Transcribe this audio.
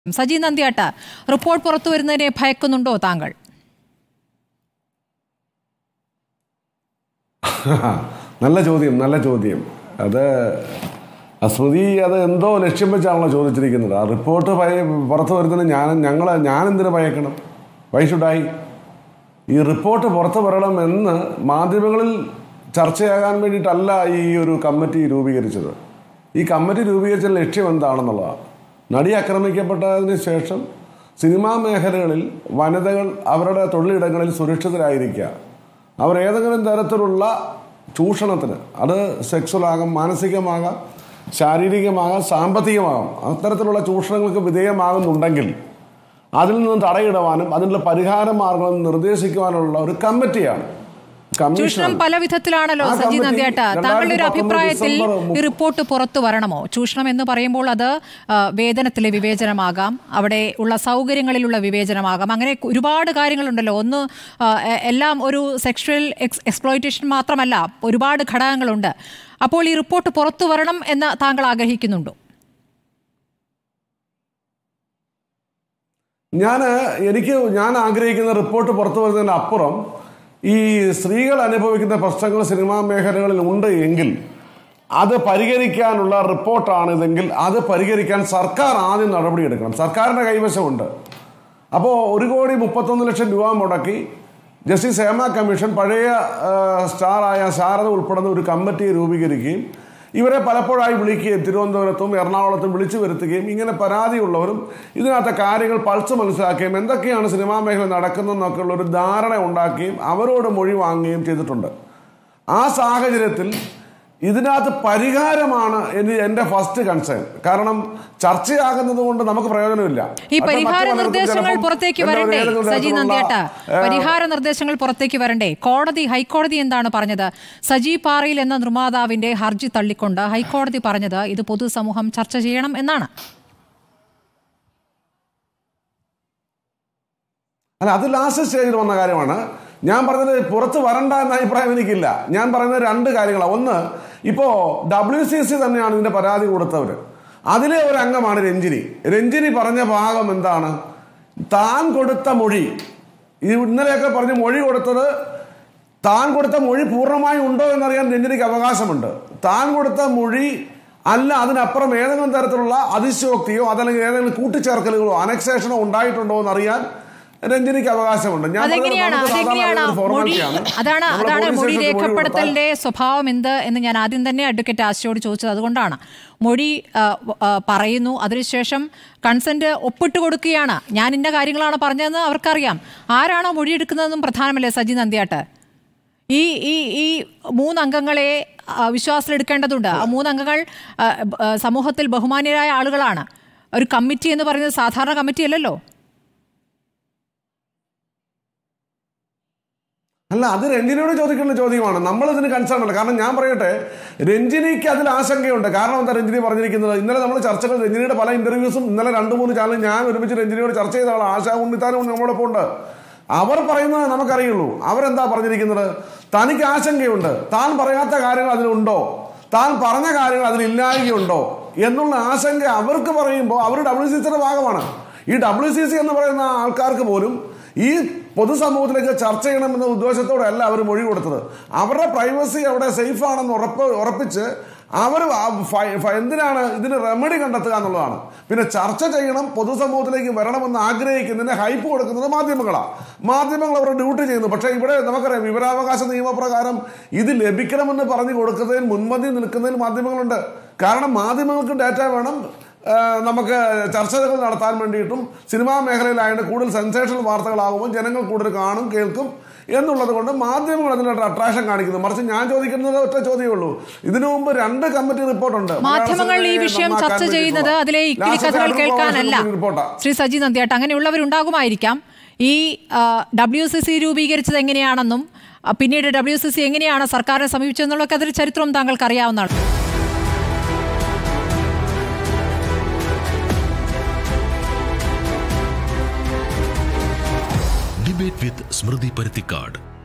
Saji Nandiyat report പുറത്തു വരുന്നതിനെ ഭയക്കുന്നുണ്ടോ താങ്കൾ നല്ല ചോദ്യം നല്ല ചോദ്യം അത് ആ സ്മൃതി അത് എന്തോ ലക്ഷ്യം വെച്ചാണല്ലോ ചോദിച്ചിരിക്കുന്നത് ആ റിപ്പോർട്ട് ഭയ പുറത്തു വരുന്നതിന് ഞാൻ ഞങ്ങൾ ഞാൻ എന്തിനു ഭയക്കണം വൈ ഷുഡായി ഈ റിപ്പോർട്ട് പുറത്തു വരണം എന്ന് മാധ്യമങ്ങളിൽ ചർച്ചയാകാൻ വേണ്ടിയിട്ടല്ല ഈ ഒരു കമ്മിറ്റി രൂപീകരിച്ചത് ഈ കമ്മിറ്റി രൂപീകരിച്ച ലക്ഷ്യം എന്താണെന്നുള്ളതാണ് നടി ആക്രമിക്കപ്പെട്ടതിന് ശേഷം സിനിമാ മേഖലകളിൽ വനിതകൾ അവരുടെ തൊഴിലിടങ്ങളിൽ സുരക്ഷിതരായിരിക്കുക അവർ ഏതെങ്കിലും തരത്തിലുള്ള ചൂഷണത്തിന് അത് സെക്സ്വൽ ആകാം മാനസികമാകാം ശാരീരികമാകാം സാമ്പത്തികമാകാം അത്തരത്തിലുള്ള ചൂഷണങ്ങൾക്ക് വിധേയമാകുന്നുണ്ടെങ്കിൽ അതിൽ നിന്ന് തടയിടുവാനും അതിനുള്ള പരിഹാര മാർഗങ്ങൾ നിർദ്ദേശിക്കുവാനുള്ള ഒരു കമ്മിറ്റിയാണ് ചൂഷണം കമ്മീഷൻ പല വിധത്തിലാണല്ലോ ആ സജി കമ്മിറ്റി നന്ദിയാട്ട് താങ്കളുടെ ഒരു 2019 അഭിപ്രായത്തിൽ ഡിസംബർ മു- ഈ റിപ്പോർട്ട് പുറത്തു വരണമോ ചൂഷണം എന്ന് പറയുമ്പോൾ അത് ആ, വേതനത്തിലെ വിവേചനമാകാം അവിടെ ഉള്ള സൗകര്യങ്ങളിലുള്ള വിവേചനമാകാം അങ്ങനെ ഒരുപാട് കാര്യങ്ങളുണ്ടല്ലോ ഒന്ന് ആ, എ- എല്ലാം ഒരു സെക്ഷൽ എക്സ്പ്ലോയിറ്റേഷൻ മാത്രമല്ല ഒരുപാട് ഘടകങ്ങളുണ്ട് അപ്പോൾ ഈ റിപ്പോർട്ട് പുറത്തു വരണം എന്ന് താങ്കൾ ആഗ്രഹിക്കുന്നുണ്ടോ ഞാൻ എനിക്ക് ഞാൻ ആഗ്രഹിക്കുന്ന റിപ്പോർട്ട് പുറത്തു വരുന്നതിന് അപ്പുറം ഈ സ്ത്രീകൾ അനുഭവിക്കുന്ന പ്രശ്നങ്ങൾ സിനിമാ മേഖലകളിൽ ഉണ്ട് എങ്കിൽ അത് പരിഹരിക്കാനുള്ള റിപ്പോർട്ടാണ് ഇതെങ്കിൽ അത് പരിഹരിക്കാൻ സർക്കാർ ആദ്യം നടപടിയെടുക്കണം സർക്കാരിൻ്റെ കൈവശമുണ്ട് അപ്പോൾ ഒരു കോടി മുപ്പത്തൊന്ന് ലക്ഷം രൂപ മുടക്കി ജസ്റ്റിസ് ഹേമ കമ്മീഷൻ പഴയ ആ, സ്റ്റാറായ ശാരദ ഉൾപ്പെടുന്ന ഒരു കമ്മിറ്റി രൂപീകരിക്കുകയും ഇവരെ പലപ്പോഴായി വിളിക്കുകയും തിരുവനന്തപുരത്തും എറണാകുളത്തും വിളിച്ചു വരുത്തുകയും ഇങ്ങനെ പരാതിയുള്ളവരും ഇതിനകത്തെ കാര്യങ്ങൾ പൾസ് മനസ്സിലാക്കുകയും എന്തൊക്കെയാണ് സിനിമാ മേഖല നടക്കുന്നതെന്നൊക്കെയുള്ള ഒരു ധാരണ ഉണ്ടാക്കുകയും അവരോട് മൊഴി വാങ്ങുകയും ചെയ്തിട്ടുണ്ട് ആ സാഹചര്യത്തിൽ ഇതിനകത്ത് പരിഹാരമാണ് എന്റെ എൻ്റെ ഫസ്റ്റ് കൺസേൺ കാരണം ചർച്ചയാകുന്നത് കൊണ്ട് നമുക്ക് പ്രയോജനമില്ല ഈ പക്ഷേ പരിഹാര മറ്റു പലർക്കും നിർദ്ദേശങ്ങൾ ചിലപ്പം പുറത്തേക്ക് എന്താ വരണ്ടേ ഏതെങ്കിലും സജി തരത്തിലുള്ള, നന്ദിയാട്ട ഏഹ്, പരിഹാര നിർദ്ദേശങ്ങൾ പുറത്തേക്ക് വരണ്ടേ കോടതി ഹൈക്കോടതി എന്താണ് പറഞ്ഞത് സജി പാറയിൽ എന്ന നിർമ്മാതാവിന്റെ ഹർജി തള്ളിക്കൊണ്ട് ഹൈക്കോടതി പറഞ്ഞത് ഇത് പൊതുസമൂഹം ചർച്ച ചെയ്യണം എന്നാണ് അല്ല അത് ലാസ്റ്റ് സ്റ്റേജിൽ വന്ന കാര്യമാണ് ഞാൻ പറഞ്ഞത് പുറത്ത് വരണ്ട എന്ന അഭിപ്രായം എനിക്കില്ല ഞാൻ പറയുന്നത് രണ്ട് കാര്യങ്ങളാണ് ഒന്ന് ഇപ്പോൾ ഡബ്ല്യു സി സി തന്നെയാണ് ഇതിന്റെ പരാതി കൊടുത്തവർ അതിലെ ഒരു അംഗമാണ് രഞ്ജിനി രഞ്ജിനി പറഞ്ഞ ഭാഗം എന്താണ് താൻ കൊടുത്ത മൊഴി ഈ ഇന്നലെയൊക്കെ പറഞ്ഞ് മൊഴി കൊടുത്തത് താൻ കൊടുത്ത മൊഴി പൂർണ്ണമായും ഉണ്ടോ എന്നറിയാൻ രഞ്ജനിക്ക് അവകാശമുണ്ട് താൻ കൊടുത്ത മൊഴി അല്ല അതിനപ്പുറം ഏതെങ്കിലും തരത്തിലുള്ള അതിശയോക്തിയോ അതല്ലെങ്കിൽ ഏതെങ്കിലും കൂട്ടിച്ചേർക്കലുകളോ അനക്സേഷനോ ഉണ്ടായിട്ടുണ്ടോ എന്നറിയാൻ രഞ്ജനിക്ക് അവകാശമുണ്ട് ഞാൻ പറഞ്ഞത് അതെങ്ങനെയാണ് നമുക്ക് സാധാരണ അതെങ്ങനെയാണ് ഒരു മൊഴി ഫോർമാലിറ്റിയാണ്. അതാണ് നമ്മള് അതാണ് പോലീസ് മൊഴി സ്റ്റേഷനിൽ മൊഴി കൊടുത്താൽ രേഖപ്പെടുത്തലിന്റെ സ്വഭാവം എന്ത് എന്ന് ഞാൻ ആദ്യം തന്നെ അഡ്വക്കേറ്റ് ആശയോട് ചോദിച്ചത് അതുകൊണ്ടാണ് മൊഴി ആ, ആ, പറയുന്നു അതിനുശേഷം കൺസെന്റ് ഒപ്പിട്ട് കൊടുക്കുകയാണ് ഞാൻ ഇന്ന കാര്യങ്ങളാണ് പറഞ്ഞതെന്ന് അവർക്കറിയാം ആരാണോ മൊഴി എടുക്കുന്നതെന്നും പ്രധാനമല്ലേ സജി നന്ദിയാട്ട് ഈ ഈ ഈ മൂന്നംഗങ്ങളെ ആ, വിശ്വാസത്തിലെടുക്കേണ്ടതുണ്ട് ആ മൂന്നംഗങ്ങൾ ആ, ആ, സമൂഹത്തിൽ ബഹുമാന്യരായ ആളുകളാണ് ഒരു കമ്മിറ്റി എന്ന് പറയുന്നത് സാധാരണ കമ്മിറ്റി അല്ലല്ലോ അല്ല അത് രഞ്ജിനിയോട് ചോദിക്കേണ്ട ചോദ്യമാണ് നമ്മൾ ഇതിന് കൺസേൺ അല്ല കാരണം ഞാൻ പറയട്ടെ രഞ്ജിനിക്ക് അതിൽ ആശങ്കയുണ്ട് കാരണം എന്താ രഞ്ജിനി പറഞ്ഞിരിക്കുന്നത് ഇന്നലെ നമ്മൾ ചർച്ചകൾ രഞ്ജിനിയുടെ പല ഇന്റർവ്യൂസും ഇന്നലെ രണ്ട് മൂന്ന് ചാനൽ ഞാൻ ഒരുമിച്ച് രഞ്ജിനിയോട് ചർച്ച ചെയ്ത ആളാണ് ആശാ ഉണ്ണിത്താനും നമ്മളോടൊപ്പം ഉണ്ട് അവർ പറയുന്നത് നമുക്കറിയുള്ളൂ അവരെന്താ പറഞ്ഞിരിക്കുന്നത് തനിക്ക് ആശങ്കയുണ്ട് താൻ പറയാത്ത കാര്യങ്ങൾ അതിലുണ്ടോ താൻ പറഞ്ഞ കാര്യങ്ങൾ അതിലില്ലായ്കയുണ്ടോ എന്നുള്ള ആശങ്ക അവർക്ക് പറയുമ്പോൾ അവർ ഡബ്ല്യു സി സിയുടെ ഭാഗമാണ് ഈ ഡബ്ല്യു സി സി എന്ന് പറയുന്ന ആൾക്കാർക്ക് പോലും ഈ പൊതുസമൂഹത്തിലേക്ക് ചർച്ച ചെയ്യണമെന്ന ഉദ്ദേശത്തോടെ അല്ല അവർ മൊഴി കൊടുത്തത് അവരുടെ പ്രൈവസി അവിടെ സേഫ് ആണെന്ന് ഉറപ്പ് ഉറപ്പിച്ച് അവർ എന്തിനാണ് ഇതിന് റെമഡി കണ്ടെത്തുക എന്നുള്ളതാണ് പിന്നെ ചർച്ച ചെയ്യണം പൊതുസമൂഹത്തിലേക്ക് വരണമെന്ന് ആഗ്രഹിക്കുന്നതിന് ഹൈപ്പ് കൊടുക്കുന്നത് മാധ്യമങ്ങളാണ് മാധ്യമങ്ങൾ അവരുടെ ഡ്യൂട്ടി ചെയ്യുന്നു പക്ഷേ ഇവിടെ നമുക്കറിയാം വിവരാവകാശ നിയമപ്രകാരം ഇത് ലഭിക്കണമെന്ന് പറഞ്ഞു കൊടുക്കുന്നതിൽ മുൻപന്തി നിൽക്കുന്നതിൽ മാധ്യമങ്ങളുണ്ട് കാരണം മാധ്യമങ്ങൾക്ക് ഡാറ്റ വേണം ആ, നമുക്ക് ചർച്ചകൾ നടത്താൻ വേണ്ടിയിട്ടും സിനിമാ മേഖലയിലായതുകൊണ്ട് കൂടുതൽ സെൻസേഷണൽ വാർത്തകളാകുമ്പോൾ ജനങ്ങൾ കൂടുതൽ കാണും കേൾക്കും എന്നുള്ളത് കൊണ്ട് മാധ്യമങ്ങൾ അതിനൊരു അട്രാക്ഷൻ കാണിക്കുന്നു മറിച്ച് ഞാൻ ചോദിക്കുന്നത് ഒറ്റ ചോദ്യമേ ഉള്ളൂ ഇതിനു മുമ്പ് രണ്ട് കമ്മിറ്റി റിപ്പോർട്ടുണ്ട് മാധ്യമങ്ങൾ ഈ വിഷയം ചർച്ച ചെയ്യുന്നത് അതിലെ ഇക്കിളി കഥകൾ കേൾക്കാനല്ല റിപ്പോർട്ടാണ് ശ്രീ സജി നന്ദിയാട്ട് അങ്ങനെയുള്ളവരുണ്ടാകുമായിരിക്കാം ഈ ഡബ്ല്യു സി സി രൂപീകരിച്ചത് എങ്ങനെയാണെന്നും ആ, പിന്നീട് ഡബ്ല്യു സി സി എങ്ങനെയാണ് സർക്കാരിനെ സമീപിച്ചതെന്നുള്ളതൊക്കെ അതൊരു ചരിത്രം താങ്കൾക്ക് അറിയാവുന്നതാണ് ഡിബേറ്റ് വിത്ത് സ്മൃതി പരുത്തിക്കാട്